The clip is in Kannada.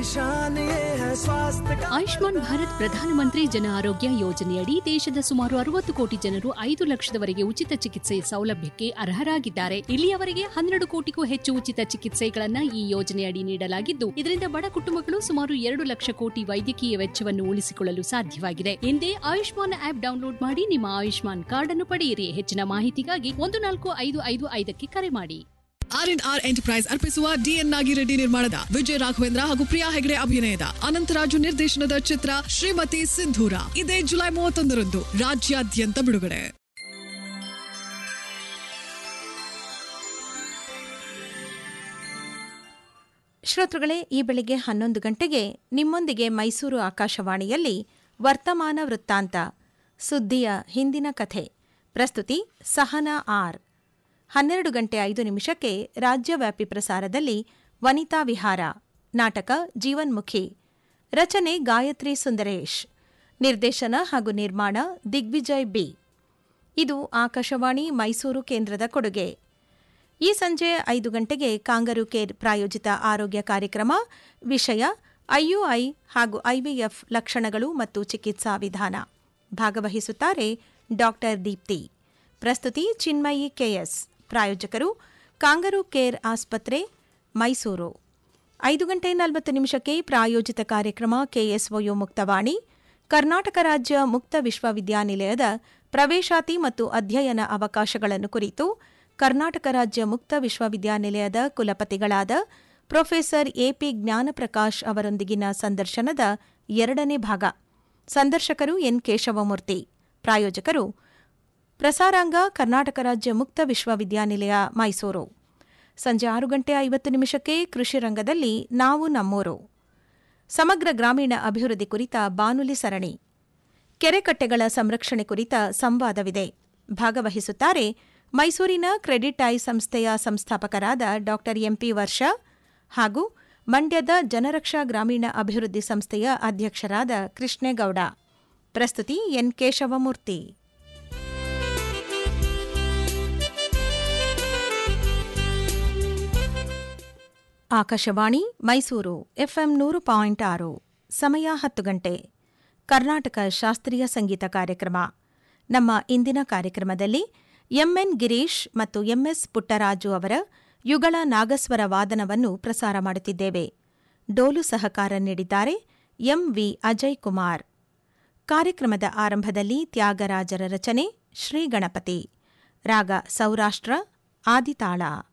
शान ये है स्वास्थ्य का ಆಯುಷ್ಮಾನ್ ಭಾರತ್ ಪ್ರಧಾನಮಂತ್ರಿ ಜನ ಆರೋಗ್ಯ ಯೋಜನೆಯಡಿ ದೇಶದ ಸುಮಾರು ಅರವತ್ತು ಕೋಟಿ ಜನರು ಐದು ಲಕ್ಷದವರೆಗೆ ಉಚಿತ ಚಿಕಿತ್ಸೆ ಸೌಲಭ್ಯಕ್ಕೆ ಅರ್ಹರಾಗಿದ್ದಾರೆ ಇಲ್ಲಿಯವರೆಗೆ ಹನ್ನೆರಡು ಕೋಟಿಗೂ ಹೆಚ್ಚು ಉಚಿತ ಚಿಕಿತ್ಸೆಗಳನ್ನ ಈ ಯೋಜನೆಯಡಿ ನೀಡಲಾಗಿದ್ದು ಇದರಿಂದ ಬಡ ಕುಟುಂಬಗಳು ಸುಮಾರು ಎರಡು ಲಕ್ಷ ಕೋಟಿ ವೈದ್ಯಕೀಯ ವೆಚ್ಚವನ್ನು ಉಳಿಸಿಕೊಳ್ಳಲು ಸಾಧ್ಯವಾಗಿದೆ ಹಿಂದೆ ಆಯುಷ್ಮಾನ್ ಆಪ್ ಡೌನ್ಲೋಡ್ ಮಾಡಿ ನಿಮ್ಮ ಆಯುಷ್ಮಾನ್ ಕಾರ್ಡ್ ಅನ್ನು ಪಡೆಯಿರಿ ಹೆಚ್ಚಿನ ಮಾಹಿತಿಗಾಗಿ ಒಂದು ನಾಲ್ಕು ಐದು ಐದು ಐದಕ್ಕೆ ಕರೆ ಮಾಡಿ ಆರ್ ಎನ್ ಆರ್ ಎಂಟರ್ಪ್ರೈಸ್ ಅರ್ಪಿಸುವ ಡಿಎನ್ ನಾಗಿರೆಡ್ಡಿ ನಿರ್ಮಾಣದ ವಿಜಯ ರಾಘವೇಂದ್ರ ಹಾಗೂ ಪ್ರಿಯಾ ಹೆಗಡೆ ಅಭಿನಯದ ಅನಂತರಾಜು ನಿರ್ದೇಶನದ ಚಿತ್ರ ಶ್ರೀಮತಿ ಸಿಂಧೂರ ಇದೇ ಜುಲೈ ಮೂವತ್ತೊಂದರಂದು ರಾಜ್ಯಾದ್ಯಂತ ಬಿಡುಗಡೆ ಶ್ರೋತೃಗಳೇ ಈ ಬೆಳಿಗ್ಗೆ ಹನ್ನೊಂದು ಗಂಟೆಗೆ ನಿಮ್ಮೊಂದಿಗೆ ಮೈಸೂರು ಆಕಾಶವಾಣಿಯಲ್ಲಿ ವರ್ತಮಾನ ವೃತ್ತಾಂತ ಸುದ್ದಿಯ ಹಿಂದಿನ ಕಥೆ ಪ್ರಸ್ತುತಿ ಸಹನಾ ಆರ್ ಹನ್ನೆರಡು ಗಂಟೆ ಐದು ನಿಮಿಷಕ್ಕೆ ರಾಜ್ಯವ್ಯಾಪಿ ಪ್ರಸಾರದಲ್ಲಿ ವನಿತಾ ವಿಹಾರ ನಾಟಕ ಜೀವನ್ಮುಖಿ ರಚನೆ ಗಾಯತ್ರಿ ಸುಂದರೇಶ್ ನಿರ್ದೇಶನ ಹಾಗೂ ನಿರ್ಮಾಣ ದಿಗ್ವಿಜಯ್ ಬಿ ಇದು ಆಕಾಶವಾಣಿ ಮೈಸೂರು ಕೇಂದ್ರದ ಕೊಡುಗೆ ಈ ಸಂಜೆ ಐದು ಗಂಟೆಗೆ ಕಾಂಗರು ಕೇರ್ ಪ್ರಾಯೋಜಿತ ಆರೋಗ್ಯ ಕಾರ್ಯಕ್ರಮ ವಿಷಯ ಐಯುಐ ಹಾಗೂ ಐವಿಎಫ್ ಲಕ್ಷಣಗಳು ಮತ್ತು ಚಿಕಿತ್ಸಾ ವಿಧಾನ ಭಾಗವಹಿಸುತ್ತಾರೆ ಡಾಕ್ಟರ್ ದೀಪ್ತಿ ಪ್ರಸ್ತುತಿ ಚಿನ್ಮಯಿ ಕೆಎಸ್ ಪ್ರಾಯೋಜಕರು ಕಾಂಗರು ಕೇರ್ ಆಸ್ಪತ್ರೆ ಮೈಸೂರು ಐದು ಗಂಟೆ ನಲವತ್ತು ನಿಮಿಷಕ್ಕೆ ಪ್ರಾಯೋಜಿತ ಕಾರ್ಯಕ್ರಮ ಕೆಎಸ್ಒಯು ಮುಕ್ತವಾಣಿ ಕರ್ನಾಟಕ ರಾಜ್ಯ ಮುಕ್ತ ವಿಶ್ವವಿದ್ಯಾನಿಲಯದ ಪ್ರವೇಶಾತಿ ಮತ್ತು ಅಧ್ಯಯನ ಅವಕಾಶಗಳನ್ನು ಕುರಿತು ಕರ್ನಾಟಕ ರಾಜ್ಯ ಮುಕ್ತ ವಿಶ್ವವಿದ್ಯಾನಿಲಯದ ಕುಲಪತಿಗಳಾದ ಪ್ರೊಫೆಸರ್ ಎಪಿ ಜ್ಞಾನಪ್ರಕಾಶ್ ಅವರೊಂದಿಗಿನ ಸಂದರ್ಶನದ ಎರಡನೇ ಭಾಗ ಸಂದರ್ಶಕರು ಎನ್ ಕೇಶವಮೂರ್ತಿ ಪ್ರಾಯೋಜಕರು ಪ್ರಸಾರಾಂಗ ಕರ್ನಾಟಕ ರಾಜ್ಯ ಮುಕ್ತ ವಿಶ್ವವಿದ್ಯಾನಿಲಯ ಮೈಸೂರು ಸಂಜೆ ಆರು ಗಂಟೆ ಐವತ್ತು ನಿಮಿಷಕ್ಕೆ ಕೃಷಿ ರಂಗದಲ್ಲಿ ನಾವು ನಮ್ಮೂರು ಸಮಗ್ರ ಗ್ರಾಮೀಣ ಅಭಿವೃದ್ಧಿ ಕುರಿತ ಬಾನುಲಿ ಸರಣಿ ಕೆರೆಕಟ್ಟೆಗಳ ಸಂರಕ್ಷಣೆ ಕುರಿತ ಸಂವಾದವಿದೆ ಭಾಗವಹಿಸುತ್ತಾರೆ ಮೈಸೂರಿನ ಕ್ರೆಡಿಟ್ ಐ ಸಂಸ್ಥೆಯ ಸಂಸ್ಥಾಪಕರಾದ ಡಾ ಎಂಪಿ ವರ್ಷ ಹಾಗೂ ಮಂಡ್ಯದ ಜನರಕ್ಷಾ ಗ್ರಾಮೀಣ ಅಭಿವೃದ್ಧಿ ಸಂಸ್ಥೆಯ ಅಧ್ಯಕ್ಷರಾದ ಕೃಷ್ಣೇಗೌಡ ಪ್ರಸ್ತುತಿ ಎನ್ ಕೇಶವಮೂರ್ತಿ ಆಕಾಶವಾಣಿ ಮೈಸೂರು ಎಫ್ಎಂ ನೂರು ಪಾಯಿಂಟ್ ಆರು ಸಮಯ ಹತ್ತು ಗಂಟೆ ಕರ್ನಾಟಕ ಶಾಸ್ತ್ರೀಯ ಸಂಗೀತ ಕಾರ್ಯಕ್ರಮ ನಮ್ಮ ಇಂದಿನ ಕಾರ್ಯಕ್ರಮದಲ್ಲಿ ಎಂಎನ್ ಗಿರೀಶ್ ಮತ್ತು ಎಂಎಸ್ ಪುಟ್ಟರಾಜು ಅವರ ಯುಗಳ ನಾಗಸ್ವರ ವಾದನವನ್ನು ಪ್ರಸಾರ ಮಾಡುತ್ತಿದ್ದೇವೆ ಡೋಲು ಸಹಕಾರ ನೀಡಿದ್ದಾರೆ ಎಂವಿ ಅಜಯ್ ಕುಮಾರ್ ಕಾರ್ಯಕ್ರಮದ ಆರಂಭದಲ್ಲಿ ತ್ಯಾಗರಾಜರ ರಚನೆ ಶ್ರೀ ಗಣಪತಿ ರಾಗ ಸೌರಾಷ್ಟ್ರ ಆದಿತಾಳ